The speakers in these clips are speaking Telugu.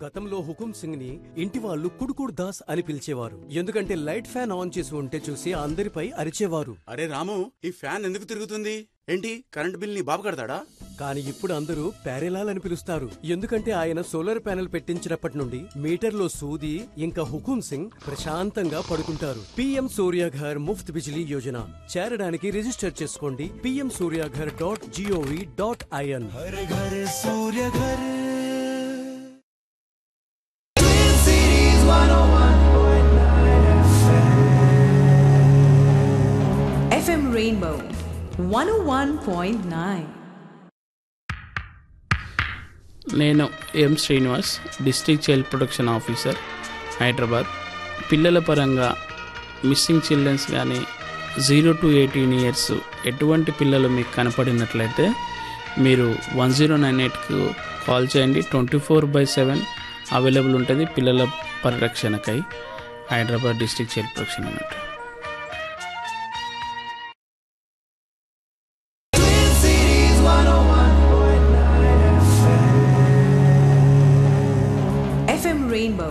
గతంలో హుకుం సింగ్ ని ఇంటి వాళ్ళు కుడుకుడు దాస్ అని పిలిచేవారు ఎందుకంటే లైట్ ఫ్యాన్ ఆన్ చేసి ఉంటే చూసి అందరిపై అరిచేవారు అరే రాము ఈ ఫ్యాన్ ఎందుకు తిరుగుతుంది ఏంటి కరెంట్ బిల్ నీ బాబు కడతాడా కానీ ఇప్పుడు అందరూ ప్యారెలాల్ అని పిలుస్తారు ఎందుకంటే ఆయన సోలార్ ప్యానెల్ పెట్టించినప్పటి నుండి మీటర్లో సూది ఇంకా హుకుం సింగ్ ప్రశాంతంగా పడుకుంటారు పిఎం సూర్యాఘర్ ముఫ్త్ బిజిలీ యోజన చేరడానికి రిజిస్టర్ చేసుకోండి PM Suryaghar dot G O V dot I N FM Rainbow 101.9. నేను M Srinivas district child protection officer Hyderabad పిల్లల పరంగా మిస్సింగ్ చిల్డ్రన్స్ కానీ జీరో టు ఎయిటీన్ ఇయర్స్ ఎటువంటి పిల్లలు మీకు కనపడినట్లయితే మీరు వన్ జీరో నైన్ ఎయిట్కు కాల్ చేయండి twenty four by seven available ఉంటుంది పిల్లల పరిరక్షణకై హైదరాబాద్ డిస్ట్రిక్ట్ చైల్డ్ ప్రొటెక్షన్ అన్నట్టు FM Rainbow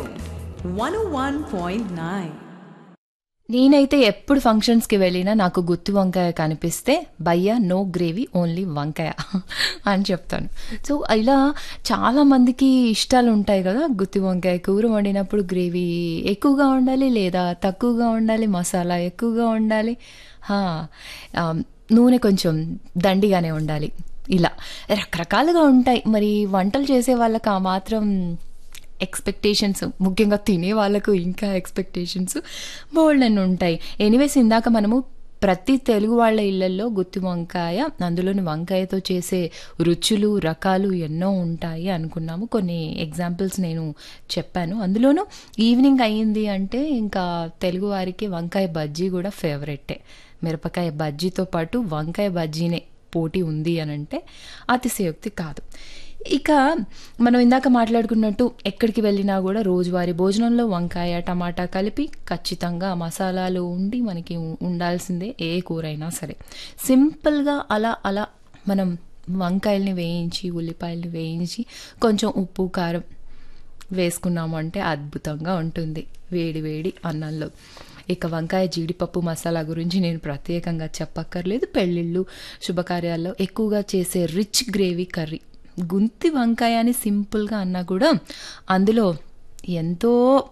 101.9. నేనైతే ఎప్పుడు ఫంక్షన్స్కి వెళ్ళినా నాకు గుత్తి వంకాయ కనిపిస్తే భయ్యా నో గ్రేవీ ఓన్లీ వంకాయ అని చెప్తాను సో ఇలా చాలా మందికి ఇష్టాలు ఉంటాయి కదా గుత్తి వంకాయ కూర వండినప్పుడు గ్రేవీ ఎక్కువగా ఉండాలి లేదా తక్కువగా ఉండాలి మసాలా ఎక్కువగా ఉండాలి హా, ఆ, నూనె కొంచెం దండిగానే ఉండాలి ఇలా రకరకాలుగా ఉంటాయి మరి వంటలు చేసే వాళ్ళకి ఆ మాత్రం ఎక్స్పెక్టేషన్స్ ముఖ్యంగా తినే వాళ్ళకు ఇంకా ఎక్స్పెక్టేషన్స్ బోల్డ్ అని ఉంటాయి ఎనీవేస్ ఇందాక మనము ప్రతి తెలుగు వాళ్ళ ఇళ్లలో గుత్తి వంకాయ అందులోని వంకాయతో చేసే రుచులు రకాలు ఎన్నో ఉంటాయి అనుకున్నాము కొన్ని ఎగ్జాంపుల్స్ నేను చెప్పాను అందులోనూ ఈవినింగ్ అయ్యింది అంటే ఇంకా తెలుగు వారికి వంకాయ బజ్జీ కూడా ఫేవరెట్టే మిరపకాయ బజ్జీతో పాటు వంకాయ బజ్జీనే పోటీ ఉంది అని అంటే అతిశయోక్తి కాదు ఇక మనం ఇందాక మాట్లాడుకున్నట్టు ఎక్కడికి వెళ్ళినా కూడా రోజువారీ భోజనంలో వంకాయ టమాటా కలిపి ఖచ్చితంగా మసాలాలు ఉండి మనకి ఉ- ఉండాల్సిందే ఏ కూర అయినా సరే సింపుల్గా అలా అలా మనం వంకాయల్ని వేయించి ఉల్లిపాయల్ని వేయించి కొంచెం ఉప్పు కారం వేసుకున్నాము అంటే అద్భుతంగా ఉంటుంది వేడి వేడి అన్నంలో ఇక వంకాయ జీడిపప్పు మసాలా గురించి నేను ప్రత్యేకంగా చెప్పక్కర్లేదు పెళ్ళిళ్ళు శుభకార్యాల్లో ఎక్కువగా చేసే రిచ్ గ్రేవీ కర్రీ గుంతి వంకాయ అని సింపుల్గా అన్నా కూడా అందులో ఎంతో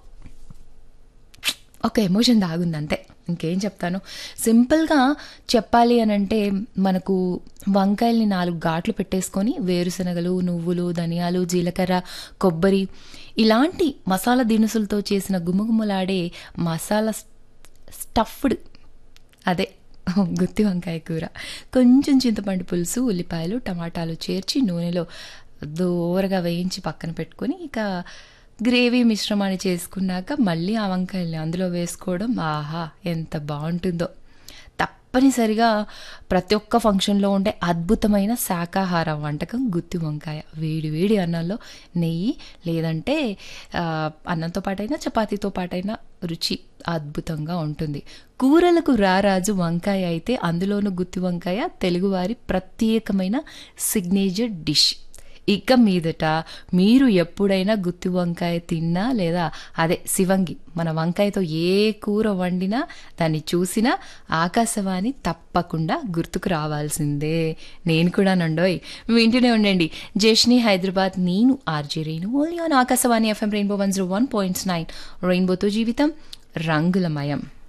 ఒక ఎమోషన్ దాగుంది అంతే ఇంకేం చెప్తాను సింపుల్గా చెప్పాలి అని అంటే మనకు వంకాయల్ని నాలుగు ఘాట్లు పెట్టేసుకొని వేరుశనగలు నువ్వులు ధనియాలు జీలకర్ర కొబ్బరి ఇలాంటి మసాలా దినుసులతో చేసిన గుమగుమలాడే మసాలా స్టఫ్డ్ అదే గుత్తి వంకాయ కూర కొంచెం చింతపండు పులుసు ఉల్లిపాయలు టమాటాలు చేర్చి నూనెలో దూరగా వేయించి పక్కన పెట్టుకొని ఇక గ్రేవీ మిశ్రమాన్ని చేసుకున్నాక మళ్ళీ ఆ వంకాయల్ని అందులో వేసుకోవడం ఆహా ఎంత బాగుంటుందో తప్పనిసరిగా ప్రతి ఒక్క ఫంక్షన్లో ఉండే అద్భుతమైన శాకాహార వంటకం గుత్తి వంకాయ వేడి వేడి అన్నంలో నెయ్యి లేదంటే ఆ, అన్నంతో పాటైనా చపాతీతో పాటైనా రుచి అద్భుతంగా ఉంటుంది కూరలకు రారాజు వంకాయ అయితే అందులోనూ గుత్తి వంకాయ తెలుగువారి ప్రత్యేకమైన సిగ్నేచర్ డిష్ ఇక మీదట మీరు ఎప్పుడైనా గుత్తి వంకాయ తిన్నా లేదా అదే శివంగి మన వంకాయతో ఏ కూర వండినా దాన్ని చూసినా ఆకాశవాణి తప్పకుండా గుర్తుకు రావాల్సిందే నేను కూడా నండోయ్ వింటూనే ఉండండి జష్ని హైదరాబాద్ నేను RJ Renu only on Akashvani FM rainbow one zero one points nine రెయిన్బోతో జీవితం రంగులమయం